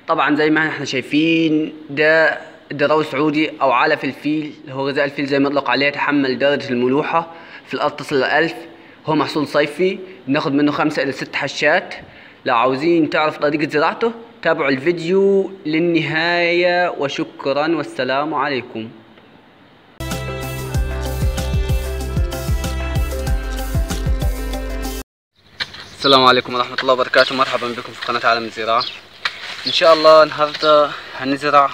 طبعا زي ما احنا شايفين ده الدراو سعودي او علف الفيل اللي هو غذاء الفيل زي ما اطلق عليه يتحمل درجة الملوحة في الارض تصل للألف هو محصول صيفي بناخد منه خمسة الى ست حشات لو عاوزين تعرف طريقة زراعته تابعوا الفيديو للنهاية وشكرا والسلام عليكم السلام عليكم ورحمة الله وبركاته مرحبا بكم في قناة عالم الزراعة ان شاء الله النهاردة هنزرع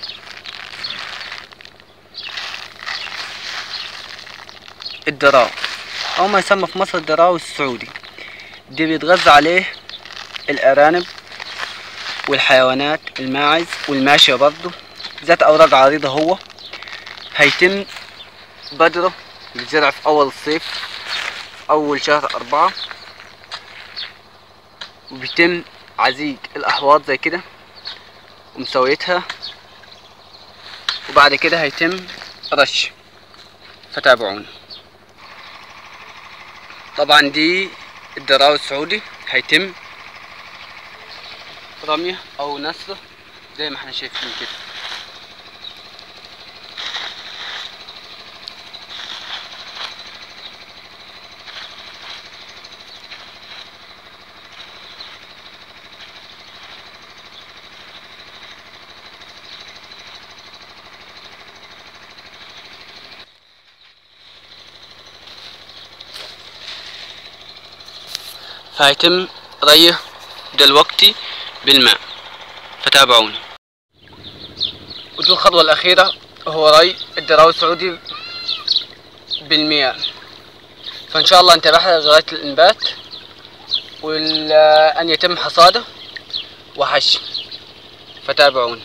الدراو او ما يسمى في مصر الدراو السعودي دي بيتغذى عليه الارانب والحيوانات الماعز والماشية برضو ذات اوراق عريضة هو هيتم بدره يتزرع في اول الصيف في اول شهر اربعة وبيتم عزيج الاحواض زي كده ومسويتها وبعد كده هيتم رش فتابعونا طبعا دي الدراو السعودي هيتم رميه او نسره زي ما احنا شايفين كده فهيتم ريه دلوقتي بالماء فتابعوني ودي الخطوة الأخيرة هو ري الدراو السعودي بالمياه فإن شاء الله انتبه لغاية الإنبات وأن يتم حصاده وحش فتابعوني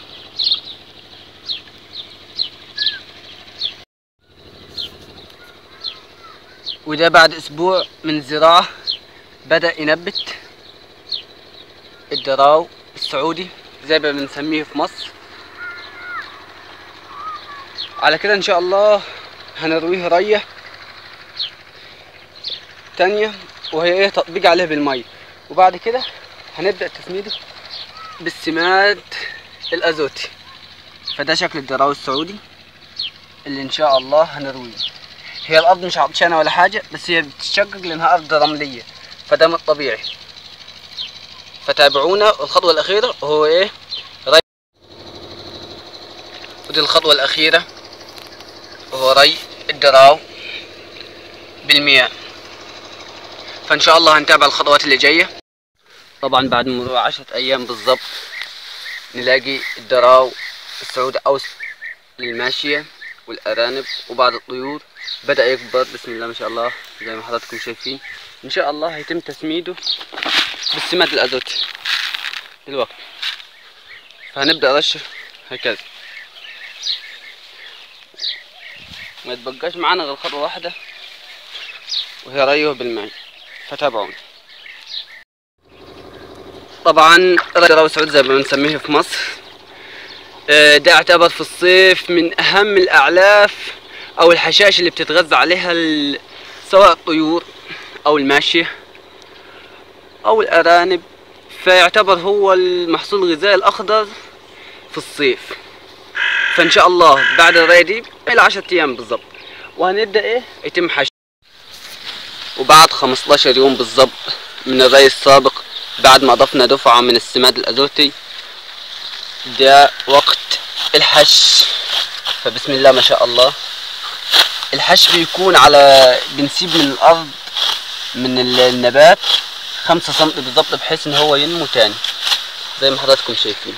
وده بعد أسبوع من الزراعة بدأ ينبت الدراو السعودي زي ما بنسميه في مصر على كده ان شاء الله هنرويه رية تانية وهي ايه تطبيق عليه بالمية وبعد كده هنبدأ تسميده بالسماد الازوتي فده شكل الدراو السعودي اللي ان شاء الله هنرويه هي الارض مش عطشانة ولا حاجة بس هي بتتشقق لانها ارض رملية فده من الطبيعي فتابعونا الخطوة الأخيرة هو إيه ري ودي الخطوة الأخيرة هو ري الدراو بالمياه فإن شاء الله هنتابع الخطوات اللي جاية طبعا بعد مرور عشرة أيام بالضبط نلاقي الدراو السعودي أو للماشية والأرانب وبعض الطيور بدأ يكبر بسم الله ما شاء الله زي ما حضراتكم شايفين إن شاء الله هيتم تسميده بالسماد الازوتي دلوقتي فهنبدا رش هكذا ما يتبقاش معانا غير خطوه واحده وهي ريه بالماء فتابعوني طبعا ري سعود زي ما بنسميه في مصر ده يعتبر في الصيف من اهم الاعلاف او الحشائش اللي بتتغذى عليها سواء الطيور او الماشيه او الارانب فيعتبر هو المحصول الغذائي الاخضر في الصيف فان شاء الله بعد الري دي الى عشرة ايام بالظبط وهنبدا ايه يتم حش وبعد 15 يوم بالظبط من الري السابق بعد ما اضفنا دفعة من السماد الازوتي ده وقت الحش فبسم الله ما شاء الله الحش بيكون على بنسيب من الارض من النبات خمسة سم بالظبط بحيث ان هو ينمو تاني زي ما حضراتكم شايفين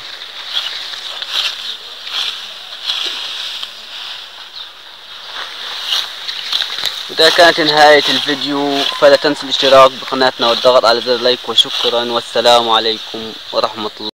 وده كانت نهاية الفيديو فلا تنسوا الاشتراك بقناتنا والضغط على زر لايك وشكرا والسلام عليكم ورحمة الله